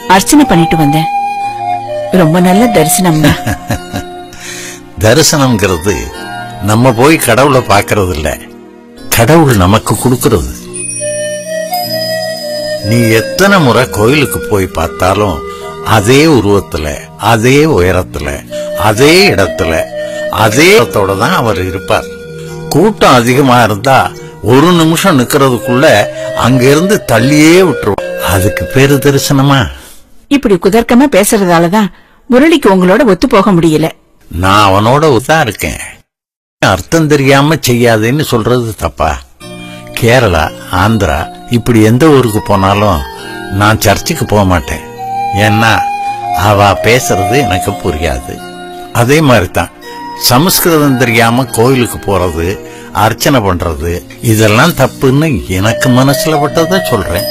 அர்ச்சனை பண்ணிட்டு வந்தேன் ரொம்ப நல்ல தரிசனம் தரிசனம்ங்கிறது நம்ம போய் கடவுளை பார்க்கறது இல்ல கடவுள் நமக்கு கொடுக்கறது நீ எத்தனை முறை கோயிலுக்கு போய் பார்த்தாலும் அதே உருவத்துல அதே உயரத்துல அதே இடத்துல அதே இடத்தோட தான் அவர் இருப்பார் கூட்டம் அதிகமா இருந்தா ஒரு நிமிஷம் நிக்கிறதுக்குள்ள அங்க இருந்து தள்ளியே விட்டுருவோம் அதுக்கு பேரு தரிசனமா இப்படி குதர்க்கமா பேசுறதாலதான் முரளிக்கு உங்களோட ஒத்து போக முடியல நான் அவனோட தான் இருக்கேன் அர்த்தம் தெரியாம செய்யாதேன்னு சொல்றது தப்பா கேரளா ஆந்திரா இப்படி எந்த ஊருக்கு போனாலும் நான் சர்ச்சுக்கு போக மாட்டேன் ஏன்னா அவ பேசுறது எனக்கு புரியாது அதே மாதிரி தான் சமஸ்கிருதம் தெரியாம கோயிலுக்கு போறது அர்ச்சனை பண்றது இதெல்லாம் தப்புன்னு எனக்கு மனசுல பட்டதை சொல்றேன்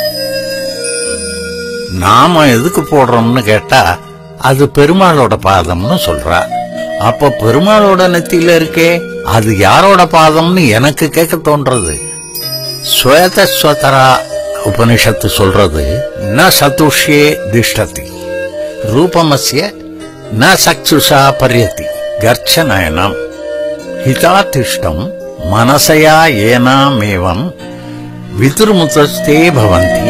நாம எதுக்கு போடுறோம்னு கேட்டா அது பெருமாளோட பாதம்னு சொல்றா அப்ப பெருமாளோட நெத்தியில இருக்கே அது யாரோட பாதம்னு எனக்கு கேட்க தோன்றது ஸ்வேதஸ்வதரா உபனிஷத்து சொல்றது ந சதுஷ்யே திஷ்டதி ரூபமஸ்ய ந சக்ஷுஷா பரியதி கர்ச்சநயனம் ஹிதாதிஷ்டம் மனசயா ஏனாமேவம் விதுர்முதஸ்தே பவந்தி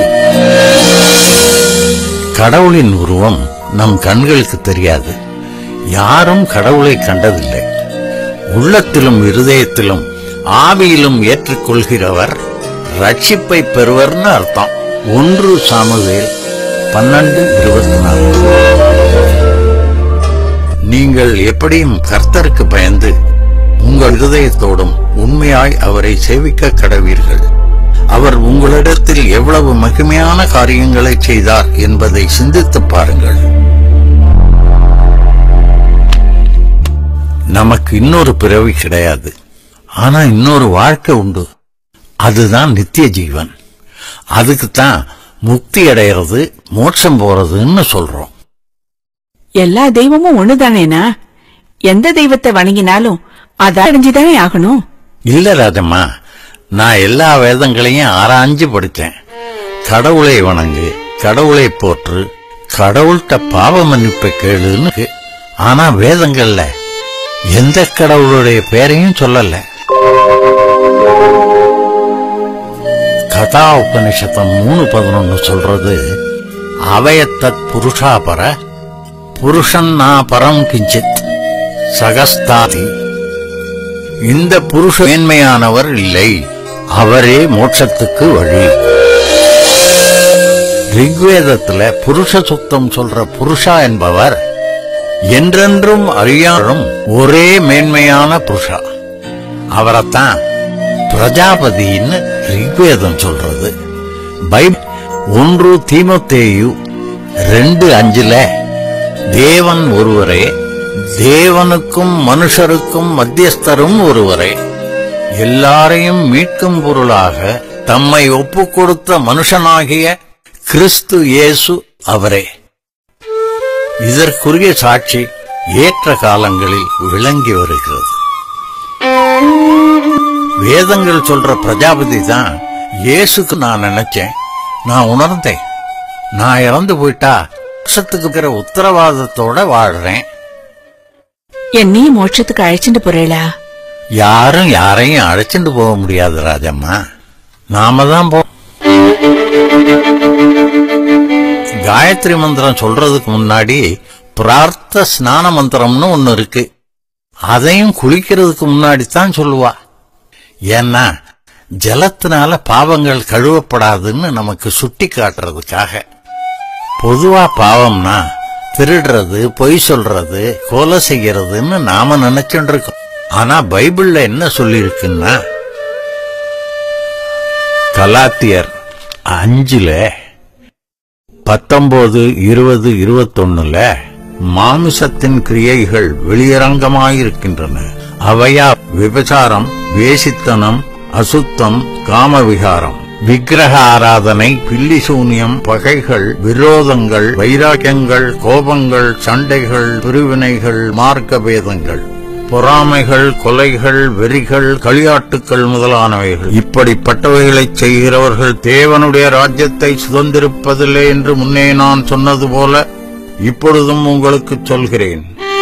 கடவுளின் உருவம் நம் கண்களுக்கு தெரியாது யாரும் கடவுளை கண்டதில்லை உள்ளத்திலும் இருதயத்திலும் ஆவியிலும் ஏற்றுக்கொள்கிறவர் ரட்சிப்பை பெறுவர்னு அர்த்தம் ஒன்று சாமுவேல் பன்னெண்டு இருபத்தி நாலு நீங்கள் எப்படியும் கர்த்தருக்கு பயந்து உங்கள் இருதயத்தோடும் உண்மையாய் அவரை சேவிக்க கடவீர்கள் அவர் உங்களிடத்தில் எவ்வளவு மகிமையான காரியங்களை செய்தார் என்பதை சிந்தித்துப் பாருங்கள் நமக்கு இன்னொரு பிறவி கிடையாது ஆனா இன்னொரு வாழ்க்கை உண்டு அதுதான் நித்திய ஜீவன் அதுக்குத்தான் முக்தி அடையிறது மோட்சம் போறதுன்னு சொல்றோம் எல்லா தெய்வமும் ஒண்ணுதானேனா எந்த தெய்வத்தை வணங்கினாலும் அதை அடைஞ்சுதானே ஆகணும் இல்ல ராஜம்மா நான் எல்லா வேதங்களையும் ஆராய்ஞ்சு படிச்சேன் கடவுளை வணங்கு கடவுளை போற்று கடவுள்கிட்ட பாவ மன்னிப்பை கேளுன்னு இருக்கு. ஆனா வேதங்கள்ல எந்த கடவுளுடைய பேரையும் சொல்லல கதா உபனிஷத்தம் மூணு பதினொன்னு சொல்றது அவயத்தத் புருஷாபர புருஷன் நா பரம் கிஞ்சித் சகஸ்தாதி இந்த புருஷ மேன்மையானவர் இல்லை அவரே மோட்சத்துக்கு வழி ரிக்வேதத்துல புருஷ சுத்தம் சொல்ற புருஷா என்பவர் என்றென்றும் அறியாரும் ஒரே மேன்மையான புருஷா அவரைத்தான் பிரஜாபதின்னு ரிக்வேதம் சொல்றது பைபிள் ஒன்று தீமோத்தேயு ரெண்டு அஞ்சுல தேவன் ஒருவரே தேவனுக்கும் மனுஷருக்கும் மத்தியஸ்தரும் ஒருவரே எல்லாரையும் மீட்கும் பொருளாக தம்மை ஒப்புக் கொடுத்த மனுஷனாகிய கிறிஸ்து இயேசு அவரே இதற்குரிய சாட்சி ஏற்ற காலங்களில் விளங்கி வருகிறது வேதங்கள் சொல்ற பிரஜாபதி தான் இயேசுக்கு நான் நினைச்சேன் நான் உணர்ந்தேன் நான் இறந்து போயிட்டா மோட்சத்துக்கு இருக்கிற உத்தரவாதத்தோட வாழ்றேன் என்னையும் மோட்சத்துக்கு அழைச்சிட்டு போறேளா யாரும் யாரையும் அழைச்சிட்டு போக முடியாது ராஜம்மா நாம தான் போ காயத்ரி மந்திரம் சொல்றதுக்கு முன்னாடி பிரார்த்த ஸ்நான மந்திரம்னு ஒன்னு இருக்கு அதையும் குளிக்கிறதுக்கு முன்னாடி தான் சொல்லுவா ஏன்னா ஜலத்தினால பாவங்கள் கழுவப்படாதுன்னு நமக்கு சுட்டி காட்டுறதுக்காக பொதுவா பாவம்னா திருடுறது பொய் சொல்றது கொலை செய்யறதுன்னு நாம நினைச்சுட்டு இருக்கோம் ஆனா பைபிள்ல என்ன சொல்லியிருக்குன்னா கலாத்தியர் அஞ்சுல பத்தொன்பது இருபது இருபத்தொன்னுல மாமிசத்தின் கிரியைகள் வெளியரங்கமாயிருக்கின்றன அவையா விபச்சாரம் வேசித்தனம் அசுத்தம் காமவிகாரம் விக்கிரக ஆராதனை பில்லி சூனியம் பகைகள் விரோதங்கள் வைராக்கியங்கள் கோபங்கள் சண்டைகள் பிரிவினைகள் மார்க்க பேதங்கள் பொறாமைகள் கொலைகள் வெறிகள் களியாட்டுக்கள் முதலானவைகள் இப்படிப்பட்டவைகளைச் செய்கிறவர்கள் தேவனுடைய ராஜ்யத்தை சுதந்திரிப்பதில்லை என்று முன்னே நான் சொன்னது போல இப்பொழுதும் உங்களுக்கு சொல்கிறேன்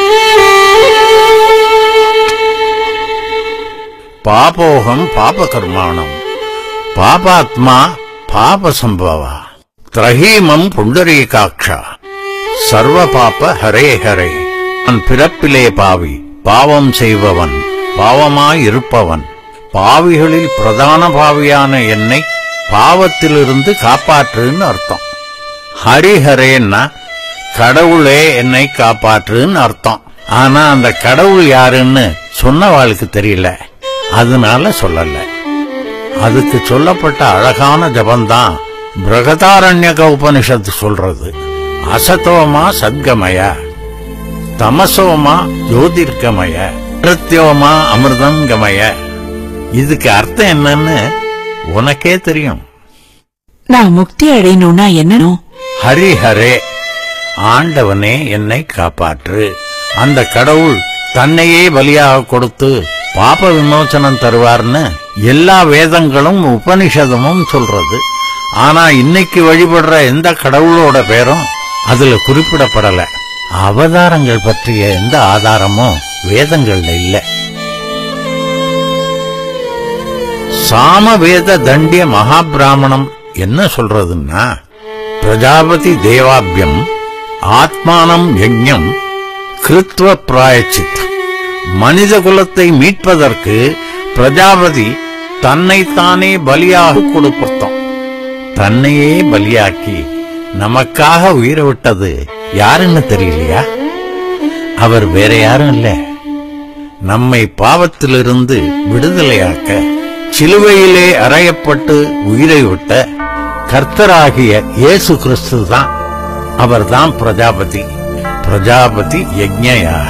பாபோகம் பாபகர்மாணம் பாபாத்மா பாப சம்பவா திரஹீமம் புண்டரீகாட்சா சர்வ பாப ஹரே ஹரே நான் பிறப்பிலே பாவி பாவம் செய்பவன் பாவமாய் இருப்பவன் பாவிகளில் பிரதான பாவியான என்னை பாவத்திலிருந்து காப்பாற்றுன்னு அர்த்தம் ஹரிஹரேன்னா கடவுளே என்னை காப்பாற்றுன்னு அர்த்தம் ஆனா அந்த கடவுள் யாருன்னு சொன்னவாளுக்கு தெரியல அதனால சொல்லல அதுக்கு சொல்லப்பட்ட அழகான ஜபம்தான் பிரகதாரண்யக உபனிஷத்து சொல்றது அசதோமா சத்கமய தமசோமா ஜோதிர்கமய பிரத்யோமா அமிர்தங்கமய இதுக்கு அர்த்தம் என்னன்னு உனக்கே தெரியும் நான் முக்தி அடையணும்னா என்னனோ ஹரி ஹரே ஆண்டவனே என்னை காப்பாற்று அந்த கடவுள் தன்னையே பலியாக கொடுத்து பாப விமோசனம் தருவார்னு எல்லா வேதங்களும் உபனிஷதமும் சொல்றது ஆனா இன்னைக்கு வழிபடுற எந்த கடவுளோட பேரும் அதுல குறிப்பிடப்படல அவதாரங்கள் பற்றிய எந்த ஆதாரமும் வேதங்கள்ல இல்ல சாமவேத தண்டிய மகாபிராமணம் என்ன சொல்றதுன்னா பிரஜாபதி தேவாபியம் ஆத்மானம் யஜ்ஞம் கிருத்வ பிராயச்சித் மனித குலத்தை மீட்பதற்கு பிரஜாபதி தன்னைத்தானே பலியாக கொடுப்போம் தன்னையே பலியாக்கி நமக்காக உயிரை விட்டது யாருன்னு தெரியலையா அவர் வேற யாரும் இல்ல நம்மை பாவத்திலிருந்து விடுதலையாக்க சிலுவையிலே அறையப்பட்டு உயிரை விட்ட கர்த்தராகிய இயேசு கிறிஸ்து தான் அவர்தான் பிரஜாபதி பிரஜாபதி யஜ்ஞயாக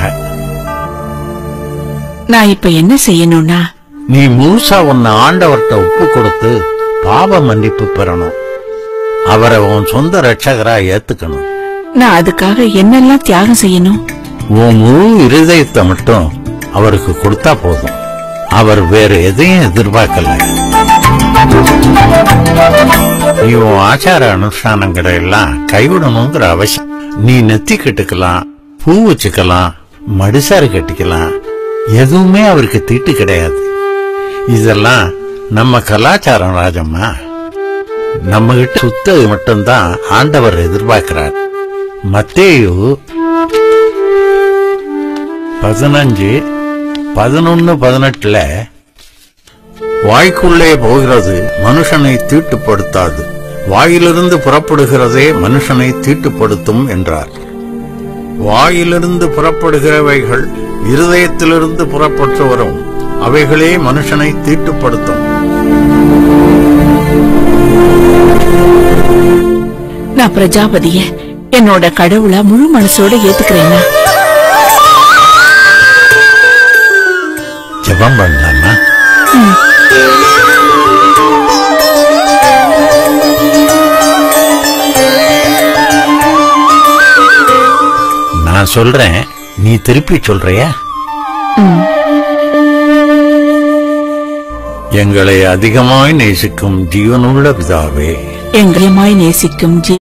நான் இப்ப என்ன செய்யணும்னா நீ முழுசா உன்னை ஆண்டவர்கிட்ட ஒப்பு கொடுத்து பாவ மன்னிப்பு பெறணும் அவரை உன் சொந்த ரட்சகரா ஏத்துக்கணும் நான் அதுக்காக என்னெல்லாம் தியாகம் செய்யணும் உன் முழு இருதயத்தை மட்டும் அவருக்கு கொடுத்தா போதும் அவர் வேற எதையும் எதிர்பார்க்கல நீ உன் ஆச்சார அனுஷ்டானங்களை எல்லாம் கைவிடணுங்கிற அவசியம் நீ நெத்தி கட்டுக்கலாம் பூ வச்சுக்கலாம் மடிசாறு கட்டிக்கலாம் எதுவுமே அவருக்கு தீட்டு கிடையாது இதெல்லாம் நம்ம கலாச்சாரம் ராஜம்மா நம்ம கிட்ட சுத்தது மட்டும்தான் ஆண்டவர் எதிர்பார்க்கிறார் மத்தேயு பதினஞ்சு பதினொன்னு பதினெட்டுல வாய்க்குள்ளே போகிறது மனுஷனை தீட்டுப்படுத்தாது வாயிலிருந்து புறப்படுகிறதே மனுஷனை தீட்டுப்படுத்தும் என்றார் வாயிலிருந்து புறப்படுகிறவைகள் இருதயத்திலிருந்து புறப்பட்டு வரும் அவைகளே மனுஷனை தீட்டுப்படுத்தும் நான் பிரஜாபதிய என்னோட கடவுளா முழு மனசோட ஏத்துக்கிறேன்னா ஜெபம் பண்ணலாமா நான் சொல்றேன் நீ திருப்பி சொல்றியா ம். எங்களை அதிகமாய் நேசிக்கும் ஜீவனுள்ள பிதாவே எங்களையுமாய் நேசிக்கும் ஜீ